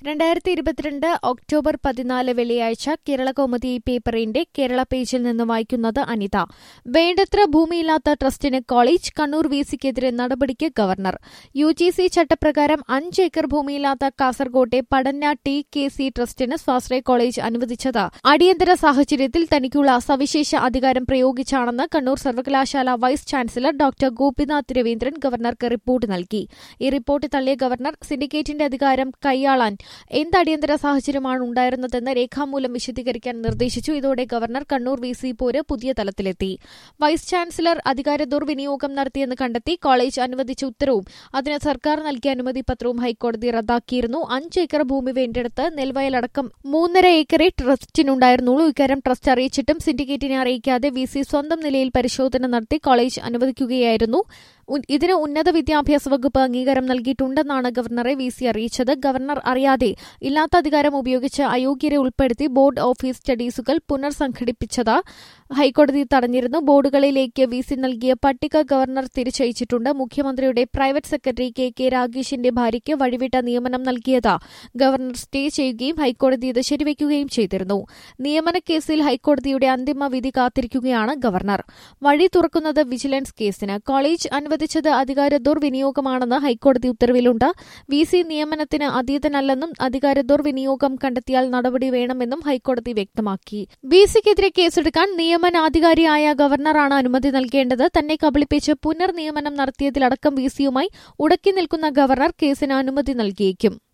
രണ്ടായിരത്തി ഇരുപത്തിരണ്ട് ഒക്ടോബർ പതിനാല് വെള്ളിയാഴ്ച കേരള കൗമുദി പേപ്പറിന്റെ കേരള പേജിൽ നിന്ന് വായിക്കുന്നത് അനിത വേണ്ടത്ര ഭൂമിയില്ലാത്ത ട്രസ്റ്റിന് കോളേജ് കണ്ണൂർ വിസിക്കെതിരെ നടപടിക്ക് ഗവർണർ യു ജി സി ചട്ടപ്രകാരം അഞ്ച് ഏക്കർ ഭൂമിയില്ലാത്ത കാസർകോട്ടെ പടന്ന ടി കെ സി ട്രസ്റ്റിന് സ്വാശ്രയ കോളേജ് അനുവദിച്ചത് അടിയന്തര സാഹചര്യത്തിൽ തനിക്കുള്ള സവിശേഷ അധികാരം പ്രയോഗിച്ചാണെന്ന് കണ്ണൂർ സർവകലാശാല vice chancellor doctor Gopinath Raveendran ഗവർണർക്ക് റിപ്പോർട്ട് നൽകി ഈ റിപ്പോർട്ട് തള്ളിയ ഗവർണർ സിൻഡിക്കേറ്റിന്റെ അധികാരം കൈയാളാൻ എന്ത് അടിയന്തര സാഹചര്യമാണ് ഉണ്ടായിരുന്നതെന്ന് രേഖാമൂലം വിശദീകരിക്കാൻ നിർദ്ദേശിച്ചു ഇതോടെ ഗവർണർ കണ്ണൂർ വി സി പോര് പുതിയ തലത്തിലെത്തി വൈസ് ചാൻസലർ അധികാര ദുർവിനിയോഗം നടത്തിയെന്ന് കണ്ടെത്തി കോളേജ് അനുവദിച്ച ഉത്തരവും അതിന് സർക്കാർ നൽകിയ അനുമതി പത്രവും ഹൈക്കോടതി റദ്ദാക്കിയിരുന്നു അഞ്ച് ഏക്കർ ഭൂമി വേണ്ടെടുത്ത് നെൽവയലടക്കം മൂന്നര ഏക്കറെ ട്രസ്റ്റിനുണ്ടായിരുന്നുള്ളൂ ഇക്കാര്യം ട്രസ്റ്റ് അറിയിച്ചിട്ടും സിൻഡിക്കേറ്റിനെ അറിയിക്കാതെ വി സി സ്വന്തം നിലയിൽ പരിശോധന നടത്തി കോളേജ് അനുവദിക്കുകയായിരുന്നു ഉൻ- ഇതിന് ഉന്നത വിദ്യാഭ്യാസ വകുപ്പ് അംഗീകാരം നൽകിയിട്ടുണ്ടെന്നാണ് ഗവർണറെ വി സി അറിയിച്ചത് ഗവർണർ അറിയാതെ ഇല്ലാത്ത അധികാരം ഉപയോഗിച്ച് അയോഗ്യരെ ഉൾപ്പെടുത്തി ബോർഡ് ഓഫീസ് സ്റ്റഡീസുകൾ പുനർസംഘടിപ്പിച്ചത് ഹൈക്കോടതി തടഞ്ഞിരുന്നു ബോർഡുകളിലേക്ക് വി സി നൽകിയ പട്ടിക ഗവർണർ തിരിച്ചയച്ചിട്ടുണ്ട് മുഖ്യമന്ത്രിയുടെ പ്രൈവറ്റ് സെക്രട്ടറി കെ കെ രാഗേഷിന്റെ ഭാര്യയ്ക്ക് വഴിവിട്ട നിയമനം നൽകിയത് ഗവർണർ സ്റ്റേ ചെയ്യുകയും ഹൈക്കോടതി ഇത് ശരിവയ്ക്കുകയും ചെയ്തിരുന്നു നിയമന കേസിൽ ഹൈക്കോടതിയുടെ അന്തിമ വിധി കാത്തിരിക്കുകയാണ് ഗവർണർ വഴി തുറക്കുന്നത് വിജിലൻസ് കേസിന് കോളേജ് അനുവദിച്ചത് അധികാര ദുർവിനിയോഗമാണെന്ന് ഹൈക്കോടതി ഉത്തരവിലുണ്ട് വി സി നിയമനത്തിന് അതീതനല്ലെന്നും അധികാര ദുർവിനിയോഗം കണ്ടെത്തിയാൽ നടപടി വേണമെന്നും ഹൈക്കോടതി വ്യക്തമാക്കി വി സിക്കെതിരെ കേസെടുക്കാൻ നിയമനാധികാരിയായ ഗവർണറാണ് അനുമതി നൽകേണ്ടത് തന്നെ കബളിപ്പിച്ച് പുനർനിയമനം നടത്തിയതിലടക്കം വി സിയുമായി ഉടക്കി നിൽക്കുന്ന ഗവർണർ കേസിന് അനുമതി നൽകിയേക്കും